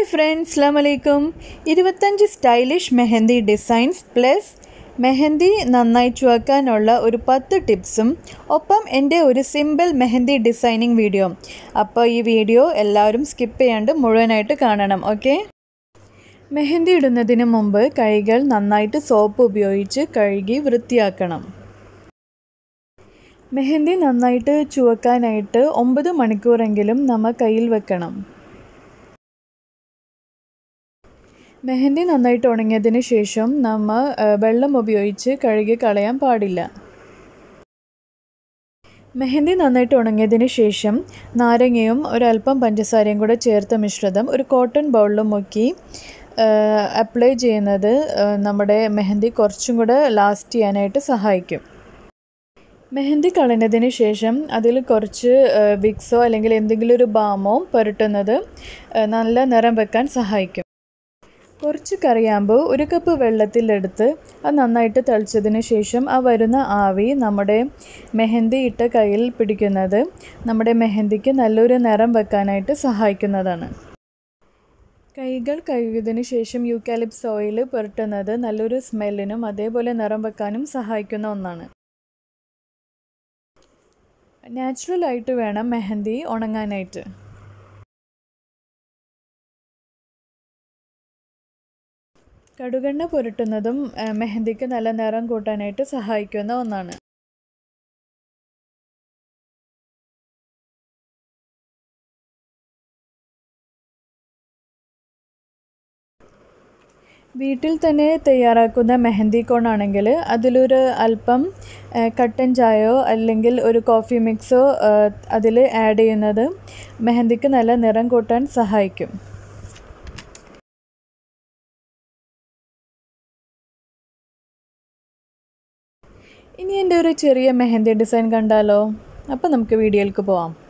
hi friends അസ്സാം വലൈക്കും ഇരുപത്തഞ്ച് stylish mehndi designs plus mehndi നന്നായി ചുവക്കാനുള്ള ഒരു പത്ത് ടിപ്സും ഒപ്പം എൻ്റെ ഒരു സിമ്പിൾ മെഹന്തി ഡിസൈനിങ് വീഡിയോ അപ്പോൾ ഈ വീഡിയോ എല്ലാവരും സ്കിപ്പ് ചെയ്യാണ്ട് മുഴുവനായിട്ട് കാണണം ഓക്കെ മെഹന്തി ഇടുന്നതിന് മുമ്പ് കൈകൾ നന്നായിട്ട് സോപ്പ് ഉപയോഗിച്ച് കഴുകി വൃത്തിയാക്കണം മെഹന്തി നന്നായിട്ട് ചുവക്കാനായിട്ട് ഒമ്പത് മണിക്കൂറെങ്കിലും നമ്മൾ കയ്യിൽ വെക്കണം മെഹന്തി നന്നായിട്ട് ഉണങ്ങിയതിന് ശേഷം നമ്മൾ വെള്ളം ഉപയോഗിച്ച് കഴുകി കളയാൻ പാടില്ല മെഹന്തി നന്നായിട്ട് ഉണങ്ങിയതിന് ശേഷം നാരങ്ങയും ഒരല്പം പഞ്ചസാരയും കൂടെ ചേർത്ത മിശ്രിതം ഒരു കോട്ടൺ ബൗളിൽ മുക്കി അപ്ലൈ ചെയ്യുന്നത് നമ്മുടെ മെഹന്തി കുറച്ചും കൂടെ ലാസ്റ്റ് ചെയ്യാനായിട്ട് സഹായിക്കും മെഹന്തി കളഞ്ഞതിന് ശേഷം അതിൽ കുറച്ച് വിക്സോ അല്ലെങ്കിൽ എന്തെങ്കിലും ഒരു ബാമോ പുരട്ടുന്നത് നല്ല നിറം വെക്കാൻ സഹായിക്കും കുറച്ച് കറിയാമ്പ് ഒരു കപ്പ് വെള്ളത്തിലെടുത്ത് അത് നന്നായിട്ട് തളിച്ചതിന് ശേഷം ആ വരുന്ന ആവി നമ്മുടെ മെഹന്തി ഇട്ട കയ്യിൽ പിടിക്കുന്നത് നമ്മുടെ മെഹന്തിക്ക് നല്ലൊരു നിറം വെക്കാനായിട്ട് സഹായിക്കുന്നതാണ് കൈകൾ കഴുകിയതിന് ശേഷം യൂക്കാലിപ്സ് ഓയിൽ പുരട്ടുന്നത് നല്ലൊരു സ്മെല്ലിനും അതേപോലെ നിറം വെക്കാനും സഹായിക്കുന്ന ഒന്നാണ് നാച്ചുറൽ ആയിട്ട് വേണം മെഹന്തി ഉണങ്ങാനായിട്ട് കടുകെണ്ണ പുരട്ടുന്നതും മെഹന്തിക്ക് നല്ല നിറം കൂട്ടാനായിട്ട് സഹായിക്കുന്ന ഒന്നാണ് വീട്ടിൽ തന്നെ തയ്യാറാക്കുന്ന മെഹന്തി കോണാണെങ്കിൽ അതിലൊരു അല്പം കട്ടൻ ചായയോ അല്ലെങ്കിൽ ഒരു കോഫി മിക്സോ അതിൽ ആഡ് ചെയ്യുന്നത് മെഹന്തിക്ക് നല്ല നിറം കൂട്ടാൻ സഹായിക്കും ഇനി എൻ്റെ ഒരു ചെറിയ മെഹന്തി ഡിസൈൻ കണ്ടാലോ അപ്പോൾ നമുക്ക് വീഡിയോയിലേക്ക് പോവാം